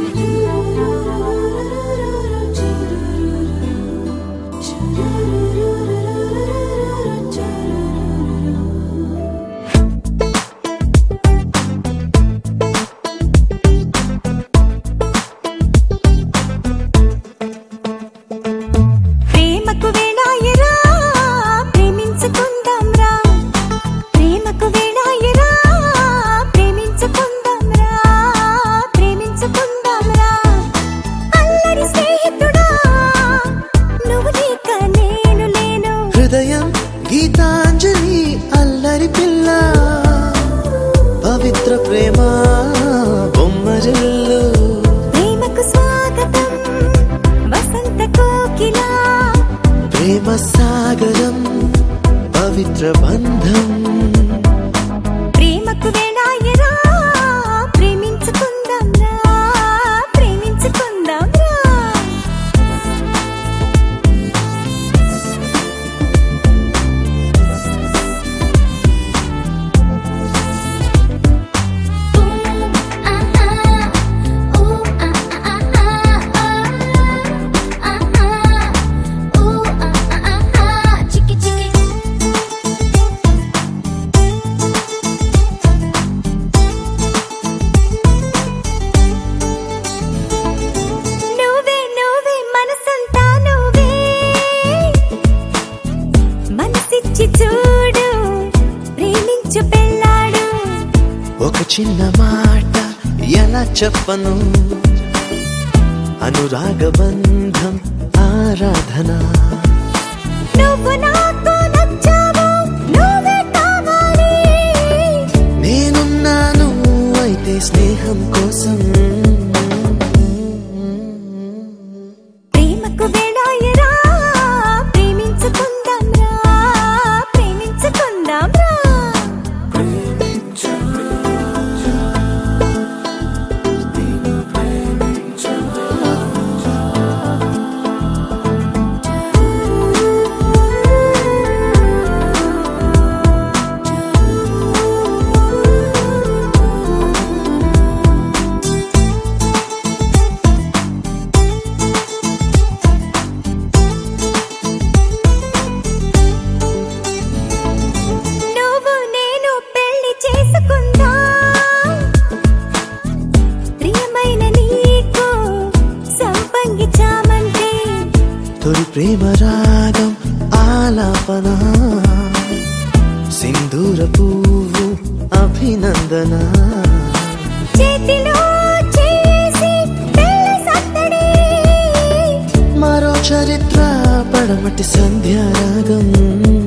ప్రేమకు వేళాయరా ప్రేమించుకుందాం రా ప్రేమకు వేళాయరా ప్రేమించుకుందాం రా ప్రేమించుకుందాం రా అల్లరి స్నేహితుడా నువ్వు లేక నేను లేను హృదయం గీతాంజలి అల్లరి పిల్ల పవిత్ర ప్రేమ బొమ్మరిల్లు ప్రేమకు స్వాగతం వసంత కోకిలా ప్రేమ సాగరం పవిత్ర బంధం ప్రేమకు వేళాయరా ప్రేమించుకుందాం రా ప్రేమించుకుందాం రా నువ్వే నువ్వే మనసంతా నువ్వే మనసిచ్చి చూడు ప్రేమించు పెళ్ళాడు ఒక చిన్న మాట ఎలా చెప్పను అనురాగ బంధం ఆరాధన నువ్వు నాకు నచ్చావు నువ్వే కావాలి నేనున్నాను అయితే స్నేహం కోసం ప్రేమకు వేళాయరా ప్రేమించుకుందాం రా ప్రేమించుకుందాం రా నువ్వు నేను పెళ్లి చేసుకుందాం ప్రియమైన నీకు సంపంగి చామంతి తొలి ప్రేమ రాగం ఆలాపన సింధూర పువ్వు అభినందన చేతిలో చేసి పెళ్లి సందడి మరో చరిత్ర పడమటి సంధ్యారాగం